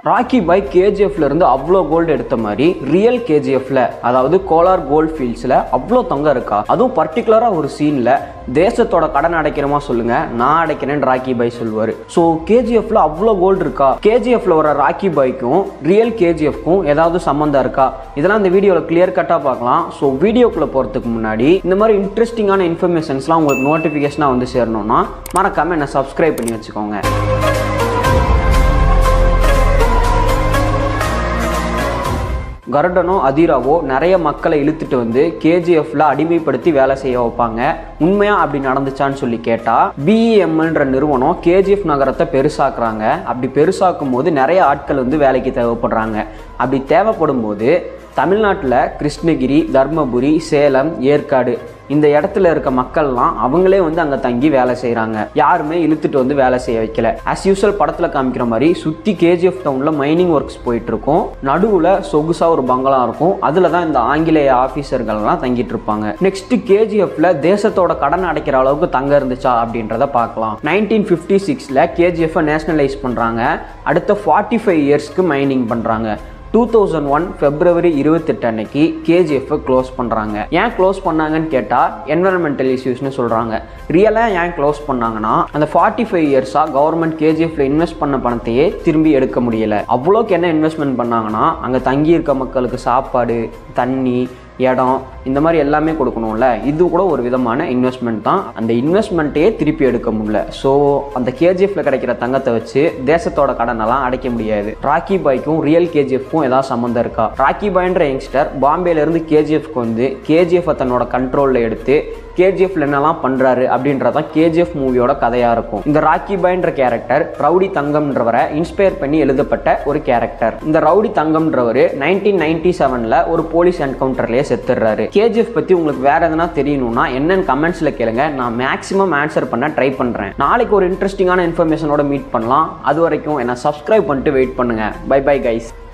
ராக்கி பாய் கேஜிஎஃப்ல இருந்து அவ்வளோ கோல்டு எடுத்த மாதிரி ரியல் கேஜிஎஃப்ல அதாவது கோலார் கோல்ட் ஃபீல்ட்ஸில் அவ்வளோ தங்கம் இருக்கா அதுவும் பர்டிகுலராக ஒரு சீனில் தேசத்தோட கடன் அடைக்கிறமா சொல்லுங்க நான் அடைக்கிறேன்னு ராக்கி பாய் சொல்லுவார் ஸோ கேஜிஎஃப்ல அவ்வளோ கோல்டு இருக்கா கேஜிஎஃப்ல வர ராக்கி பாய்க்கும் ரியல் கேஜிஎஃப்க்கும் ஏதாவது சம்மந்தம் இருக்கா இதெல்லாம் இந்த வீடியோவில் கிளியர் கட்டாக பார்க்கலாம் ஸோ வீடியோக்குள்ளே போகிறதுக்கு முன்னாடி இந்த மாதிரி இன்ட்ரெஸ்டிங்கான இன்ஃபர்மேஷன்ஸ்லாம் உங்களுக்கு நோட்டிஃபிகேஷனாக வந்து சேரணும்னா மறக்காமல் என்ன சப்ஸ்கிரைப் பண்ணி வச்சுக்கோங்க கருடனோ அதிராவோ நிறைய மக்களை இழுத்துட்டு வந்து கேஜிஎஃப்ல அடிமைப்படுத்தி வேலை செய்ய வைப்பாங்க உண்மையா அப்படி நடந்துச்சான்னு சொல்லி கேட்டா பிஇஎம்ன்ற நிறுவனம் கேஜிஎஃப் நகரத்தை பெருசாக்குறாங்க அப்படி பெருசாக்கும் போது நிறைய ஆட்கள் வந்து வேலைக்கு தேவைப்படுறாங்க அப்படி தேவைப்படும் போது தமிழ்நாட்டில் கிருஷ்ணகிரி தர்மபுரி சேலம் ஏற்காடு இந்த இடத்துல இருக்க மக்கள்லாம் அவங்களே வந்து அங்கே தங்கி வேலை செய்கிறாங்க யாருமே இழுத்துட்டு வந்து வேலை செய்ய வைக்கல ஆஸ் யூஸ்வல் படத்தில் காமிக்கிற மாதிரி சுற்றி கேஜிஎஃப் டவுனில் மைனிங் ஒர்க்ஸ் போயிட்டு இருக்கும் நடுவில் சொகுசா ஒரு பங்களா இருக்கும் அதில் தான் இந்த ஆங்கிலேய ஆஃபீஸர்கள்லாம் தங்கிட்டு இருப்பாங்க நெக்ஸ்ட் கேஜிஎஃப்ல தேசத்தோட கடன் அடைக்கிற அளவுக்கு தங்க இருந்துச்சா அப்படின்றத பார்க்கலாம் நைன்டீன் ஃபிஃப்டி சிக்ஸில் கேஜிஎஃப்பை நேஷனலைஸ் பண்ணுறாங்க அடுத்த ஃபார்ட்டி ஃபைவ் இயர்ஸ்க்கு மைனிங் பண்ணுறாங்க டூ தௌசண்ட் ஒன் ஃபெப்ரவரி இருபத்தெட்டு அன்னைக்கு கேஜிஎஃப்பை க்ளோஸ் பண்ணுறாங்க ஏன் க்ளோஸ் பண்ணாங்கன்னு கேட்டால் என்வரன்மெண்டல் இஷ்யூஸ்னு சொல்கிறாங்க ரியலாக ஏன் க்ளோஸ் பண்ணாங்கன்னா அந்த ஃபார்ட்டி ஃபைவ் இயர்ஸாக கவர்மெண்ட் கேஜிஎஃப்ல இன்வெஸ்ட் பண்ண பணத்தையே திரும்பி எடுக்க முடியல அவ்வளோக்கு என்ன இன்வெஸ்ட்மெண்ட் பண்ணாங்கன்னா அங்கே தங்கி இருக்க மக்களுக்கு சாப்பாடு தண்ணி இடம் இந்த மாதிரி எல்லாமே கொடுக்கணும்ல இது கூட ஒரு விதமான இன்வெஸ்ட்மெண்ட் தான் அந்த இன்வெஸ்ட்மெண்ட்டையே திருப்பி எடுக்க முடியல ஸோ அந்த கேஜிஎஃப்ல கிடைக்கிற தங்கத்தை வச்சு தேசத்தோட கடனெல்லாம் அடைக்க முடியாது ராக்கி பாய்க்கும் ரியல் கேஜிஎஃப்க்கும் ஏதாவது சம்மந்தம் இருக்கா ராக்கி பாய்ன்ற யங்ஸ்டர் பாம்பேல இருந்து கேஜிஎஃப்க்கு வந்து கேஜிஎஃப் தன்னோட கண்ட்ரோலில் எடுத்து கேஜிஎஃப்ல என்னெல்லாம் பண்றாரு அப்படின்றதான் கேஜிஎஃப் மூவியோட கதையா இருக்கும் இந்த ராக்கி பாய்ன்ற கேரக்டர் ரவுடி தங்கம்ன்றவரை இன்ஸ்பயர் பண்ணி எழுதப்பட்ட ஒரு கேரக்டர் இந்த ரவுடி தங்கம்ன்றவர் நைன்டீன் நைன்டி செவன்ல ஒரு போலீஸ் என்கவுண்டர்லயே செத்துடுறாரு கேஜிஎஃப் பத்தி உங்களுக்கு வேற எதனா தெரியணும்னா என்னன்னு கமெண்ட்ஸ்ல கேளுங்க நான் மேக்ஸிமம் ஆன்சர் பண்ண ட்ரை பண்றேன் நாளைக்கு ஒரு இன்ட்ரெஸ்டிங்கான இன்ஃபர்மேஷனோட மீட் பண்ணலாம் அது வரைக்கும் என்ன சப்ஸ்கிரைப் பண்ணிட்டு வெயிட் பண்ணுங்க பை பை கைஸ்